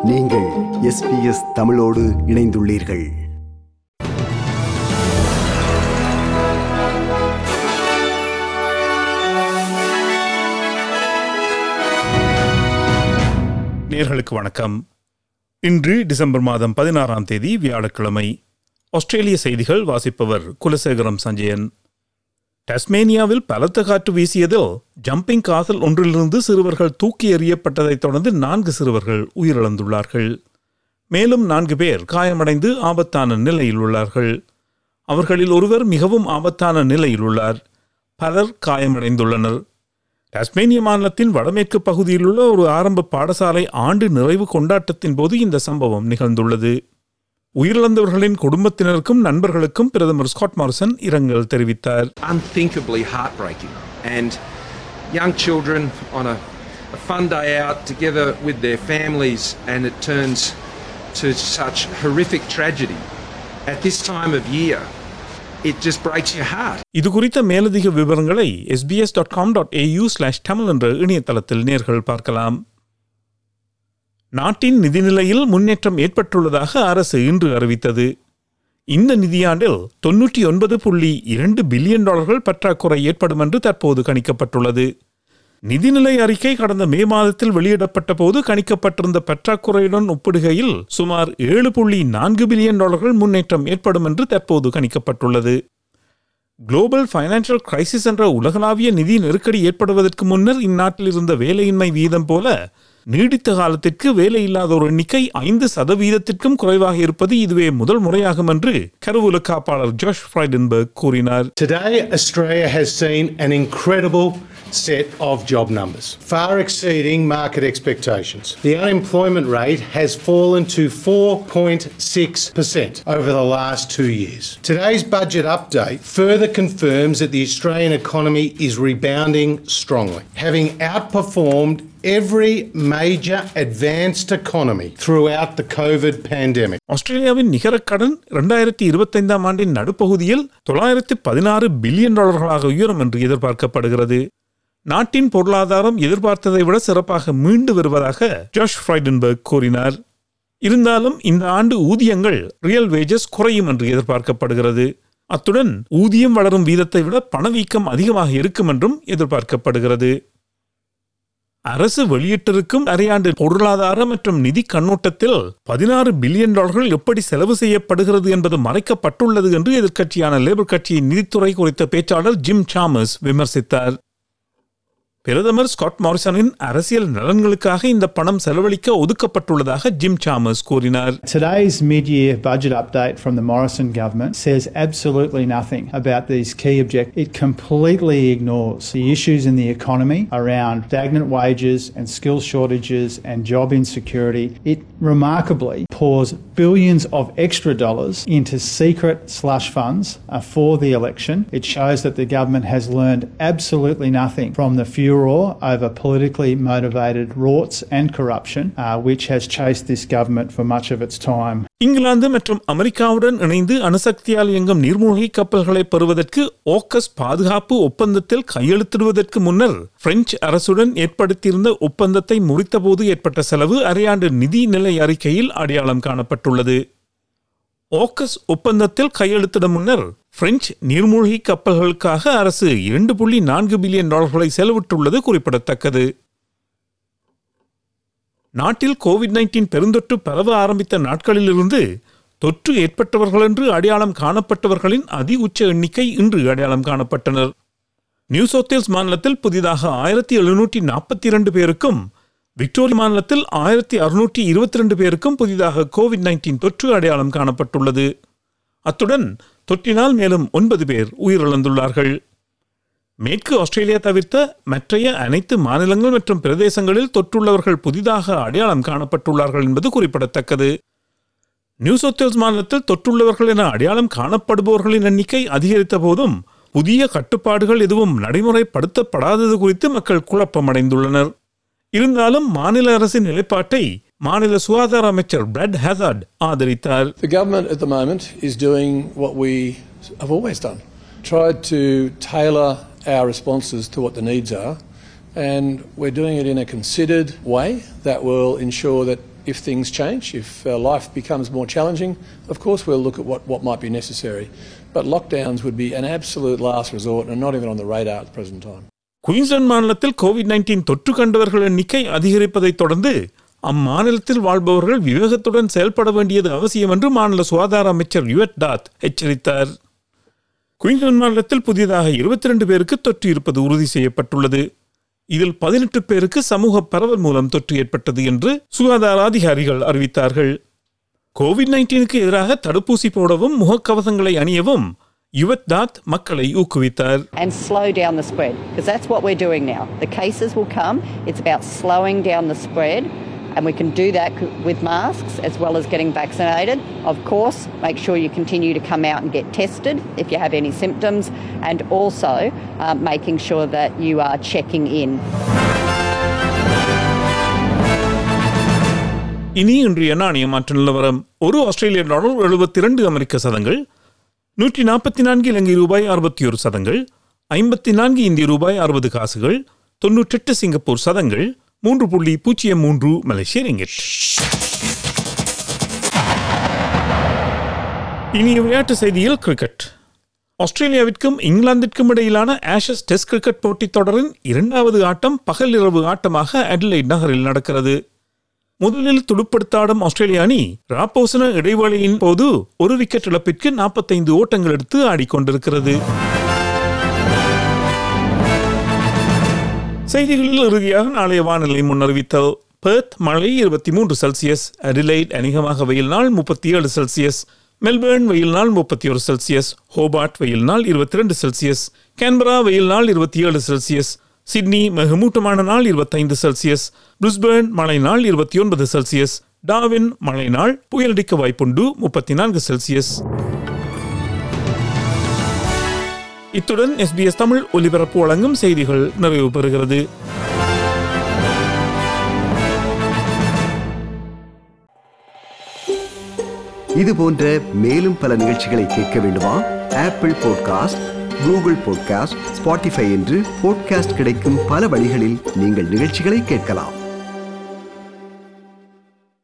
நீங்கள் எஸ்பிஎஸ் தமிழோடு இணைந்துள்ளீர்கள் நேர்களுக்கு வணக்கம் இன்று டிசம்பர் மாதம் பதினாறாம் தேதி வியாழக்கிழமை ஆஸ்திரேலிய செய்திகள் வாசிப்பவர் குலசேகரம் சஞ்சயன் டாஸ்மேனியாவில் பலத்த காற்று வீசியதில் ஜம்பிங் காசல் ஒன்றிலிருந்து சிறுவர்கள் தூக்கி எறியப்பட்டதைத் தொடர்ந்து நான்கு சிறுவர்கள் உயிரிழந்துள்ளார்கள் மேலும் நான்கு பேர் காயமடைந்து ஆபத்தான நிலையில் உள்ளார்கள் அவர்களில் ஒருவர் மிகவும் ஆபத்தான நிலையில் உள்ளார் பலர் காயமடைந்துள்ளனர் டாஸ்மேனிய மாநிலத்தின் வடமேற்கு பகுதியில் உள்ள ஒரு ஆரம்ப பாடசாலை ஆண்டு நிறைவு கொண்டாட்டத்தின் போது இந்த சம்பவம் நிகழ்ந்துள்ளது உயிரிழந்தவர்களின் குடும்பத்தினருக்கும் நண்பர்களுக்கும் பிரதமர் ஸ்காட் மாரிசன் இரங்கல் தெரிவித்தார் unthinkably heartbreaking. And young children on a, a fun day out together with their families, and it turns to such horrific tragedy at this time of year. It just breaks your heart. இது குறித்த மேலதிக விவரங்களை SBS dot com dot AU slash Tamil என்ற இணையதளத்தில் நேர்கள் பார்க்கலாம் நாட்டின் நிதிநிலையில் முன்னேற்றம் ஏற்பட்டுள்ளதாக அரசு இன்று அறிவித்தது இந்த நிதியாண்டில் தொன்னூற்றி ஒன்பது புள்ளி இரண்டு பில்லியன் டாலர்கள் பற்றாக்குறை ஏற்படும் என்று தற்போது கணிக்கப்பட்டுள்ளது நிதிநிலை அறிக்கை கடந்த மே மாதத்தில் வெளியிடப்பட்ட போது கணிக்கப்பட்டிருந்த பற்றாக்குறையுடன் ஒப்பிடுகையில் சுமார் ஏழு புள்ளி நான்கு பில்லியன் டாலர்கள் முன்னேற்றம் ஏற்படும் என்று தற்போது கணிக்கப்பட்டுள்ளது குளோபல் ஃபைனான்சியல் கிரைசிஸ் என்ற உலகளாவிய நிதி நெருக்கடி ஏற்படுவதற்கு முன்னர் இந்நாட்டில் இருந்த வேலையின்மை வீதம் போல நீடித்த காலத்திற்கு வேலை இல்லாதோர் எண்ணிக்கை ஐந்து சதவீதத்திற்கும் குறைவாக இருப்பது இதுவே முதல் முறையாகும் என்று கருவூல காப்பாளர் ஜோஷ் ஃப்ரைடன்பர்க் கூறினார் Today, Australia has seen an incredible set of job numbers, far exceeding market expectations. The unemployment rate has fallen to 4.6% over the last two years. Today's budget update further confirms that the Australian economy is rebounding strongly, having outperformed every major advanced economy throughout the COVID pandemic. ஆஸ்திரேலியாவின் நிகர கடன் இரண்டாயிரத்தி இருபத்தைந்தாம் ஆண்டின் நடுப்பகுதியில் தொள்ளாயிரத்தி பதினாறு billion டாலர்களாக உயரும் என்று எதிர்பார்க்கப்படுகிறது நாட்டின் பொருளாதாரம் எதிர்பார்த்ததை விட சிறப்பாக மீண்டு வருவதாக ஜோஷ் ஃப்ரைடன்பர்க் கூறினார் இருந்தாலும் இந்த ஆண்டு ஊதியங்கள் ரியல் வேஜஸ் குறையும் என்று எதிர்பார்க்கப்படுகிறது அத்துடன் ஊதியம் வளரும் வீதத்தை விட பணவீக்கம் அதிகமாக இருக்கும் என்றும் எதிர்பார்க்கப்படுகிறது அரசு வெளியிட்டிருக்கும் அரையாண்டு பொருளாதார மற்றும் நிதி கண்ணோட்டத்தில் பதினாறு பில்லியன் டாலர்கள் எப்படி செலவு செய்யப்படுகிறது என்பது மறைக்கப்பட்டுள்ளது என்று எதிர்க்கட்சியான லேபர் கட்சியின் நிதித்துறை குறித்த பேச்சாளர் ஜிம் சாமஸ் விமர்சித்தார் பிரதமர் ஸ்காட் மாரிசனின் அரசியல் நலன்களுக்காக இந்த பணம் செலவழிக்க ஒதுக்கப்பட்டுள்ளதாக ஜிம் சாமஸ் கூறினார் Today's mid year budget update from the Morrison government says absolutely nothing about these key objectives. It completely ignores the issues in the economy around stagnant wages and skill shortages and job insecurity. It remarkably pours billions of extra dollars into secret slush funds uh, for the election. It shows that the government has learned absolutely nothing from the furor over politically motivated rorts and corruption, uh, which has chased this government for much of its time. England மற்றும் அமெரிக்காவுடன் இணைந்து அணுசக்தியால் இயங்கும் நீர்மூழ்கி கப்பல்களை பெறுவதற்கு ஓக்கஸ் பாதுகாப்பு ஒப்பந்தத்தில் கையெழுத்திடுவதற்கு முன்னர் பிரெஞ்சு அரசுடன் ஏற்படுத்தியிருந்த ஒப்பந்தத்தை முறித்தபோது ஏற்பட்ட செலவு அரையாண்டு நிதி நிலை அறிக்கையில் அடையாளம் காணப்பட்டுள்ளது ஓக்கஸ் ஒப்பந்தத்தில் கையெழுத்திட முன்னர் பிரெஞ்சு நீர்மூழ்கி கப்பல்களுக்காக அரசு இரண்டு புள்ளி நான்கு பில்லியன் டாலர்களை செலவிட்டுள்ளது குறிப்பிடத்தக்கது நாட்டில் கோவிட் நைன்டீன் பெருந்தொற்று பரவ ஆரம்பித்த நாட்களிலிருந்து தொற்று ஏற்பட்டவர்கள் என்று அடையாளம் காணப்பட்டவர்களின் அதி உச்ச எண்ணிக்கை இன்று அடையாளம் காணப்பட்டனர் நியூ சவுத்தேல்ஸ் மாநிலத்தில் புதிதாக ஆயிரத்தி எழுநூற்றி நாற்பத்தி இரண்டு பேருக்கும் விக்டோரியா மாநிலத்தில் ஆயிரத்தி அறுநூற்றி இருபத்தி ரெண்டு பேருக்கும் புதிதாக கோவிட் நைன்டீன் தொற்று அடையாளம் காணப்பட்டுள்ளது அத்துடன் தொற்றினால் மேலும் ஒன்பது பேர் உயிரிழந்துள்ளார்கள் மேற்கு ஆஸ்திரேலியா தவிர்த்த மற்றைய அனைத்து மாநிலங்கள் மற்றும் பிரதேசங்களில் தொற்றுள்ளவர்கள் புதிதாக அடையாளம் காணப்பட்டுள்ளார்கள் என்பது குறிப்பிடத்தக்கது நியூ சவுத்தேல்ஸ் மாநிலத்தில் தொற்றுள்ளவர்கள் என அடையாளம் காணப்படுபவர்களின் எண்ணிக்கை அதிகரித்த போதும் புதிய கட்டுப்பாடுகள் எதுவும் நடைமுறைப்படுத்தப்படாதது குறித்து மக்கள் குழப்பமடைந்துள்ளனர் இருந்தாலும் மாநில அரசின் நிலைப்பாட்டை மாநில சுகாதார அமைச்சர் பிரெட் ஹேசார்ட் ஆதரித்தார் The government at the moment is doing what we have always done tried to tailor our responses to what the needs are, and we're doing it in a considered way that will ensure that if things change, if uh, life becomes more challenging, of course we'll look at what, what might be necessary. But lockdowns would be an absolute last resort and not even on the radar at the present time. Queensland மாநிலத்தில் covid nineteen தொற்று கண்டவர்கள் எண்ணிக்கை அதிகரிப்பதைத் தொடர்ந்து அம்மாநிலத்தில் வாழ்பவர்கள் விவேகத்துடன் செயல்பட வேண்டியது அவசியம் என்று மாநில சுகாதார அமைச்சர் யுவட் டாத் எச்சரித்தார் குயின்ஸ்லாந்து மாநிலத்தில் புதிதாக இருபத்தி ரெண்டு பேருக்கு தொற்று இருப்பது உறுதி செய்யப்பட்டுள்ளது இதில் பதினெட்டு பேருக்கு சமூக பரவல் மூலம் தொற்று ஏற்பட்டது என்று சுகாதார அதிகாரிகள் அறிவித்தார்கள் கோவிட் நைன்டீனுக்கு எதிராக தடுப்பூசி போடவும் முகக்கவசங்களை அணியவும் யுவத் தாத் மக்களை ஊக்குவித்தார் and slow down the spread because that's what we're doing now. The cases will come. It's about slowing down the spread, and we can do that c- with masks as well as getting vaccinated. Of course, make sure you continue to come out and get tested if you have any symptoms, and also uh, making sure that you are checking in. இனி இன்றைய நாணய மாற்ற நிலவரம் ஒரு ஆஸ்திரேலிய dollar எழுபத்தி இரண்டு அமெரிக்க சதங்கள் நூற்றி நாற்பத்தி நான்கு இலங்கை ரூபாய் அறுபத்தி ஒரு சதங்கள் ஐம்பத்தி நான்கு இந்திய ரூபாய் அறுபது காசுகள் தொன்னூற்றெட்டு சிங்கப்பூர் சதங்கள் மூன்று புள்ளி பூஜ்ஜியம் மூன்று மலேசிய ரிங்கிட் இனி விளையாட்டு செய்தியில் கிரிக்கெட் ஆஸ்திரேலியாவிற்கும் இங்கிலாந்திற்கும் இடையிலான ஆஷஸ் டெஸ்ட் கிரிக்கெட் போட்டித் தொடரின் இரண்டாவது ஆட்டம் பகல் இரவு ஆட்டமாக அட்லைட் நகரில் நடக்கிறது முதலில் துடுப்படுத்தாடும் ஆஸ்திரேலிய அணி ராப்போசன இடைவேளையின் போது ஒரு விக்கெட் இழப்பிற்கு நாற்பத்தைந்து ஓட்டங்கள் எடுத்து ஆடிக்கொண்டிருக்கிறது செய்திகளில் இறுதியாக நாளைய வானிலை முன்னறிவித்தல் பெர்த் மழை இருபத்தி மூன்று செல்சியஸ் அடிலைட் அநேகமாக வெயில் நாள் முப்பத்தி ஏழு செல்சியஸ் மெல்பர்ன் வெயில் நாள் முப்பத்தி ஒரு செல்சியஸ் ஹோபார்ட் வெயில் நாள் இருபத்தி ரெண்டு செல்சியஸ் கேன்பரா வெயில் நாள் இருபத்தி ஏழு செல்சியஸ் சிட்னி மிகமூட்டமான நாள் இருபத்தைந்து செல்சியஸ் பிரிஸ்பர்ன் மழை நாள் இருபத்தி ஒன்பது செல்சியஸ் டாவின் மழை நாள் புயலடிக்க வாய்ப்புண்டு முப்பத்தி நான்கு செல்சியஸ் இத்துடன் எஸ்பிஎஸ் தமிழ் ஒலிபரப்பு வழங்கும் செய்திகள் நிறைவு பெறுகிறது இது போன்ற மேலும் பல நிகழ்ச்சிகளை கேட்க வேண்டுமா Apple podcast Google podcast Spotify என்று பாட்காஸ்ட் கிடைக்கும் பல வழிகளில் நீங்கள் நிகழ்ச்சிகளை கேட்கலாம்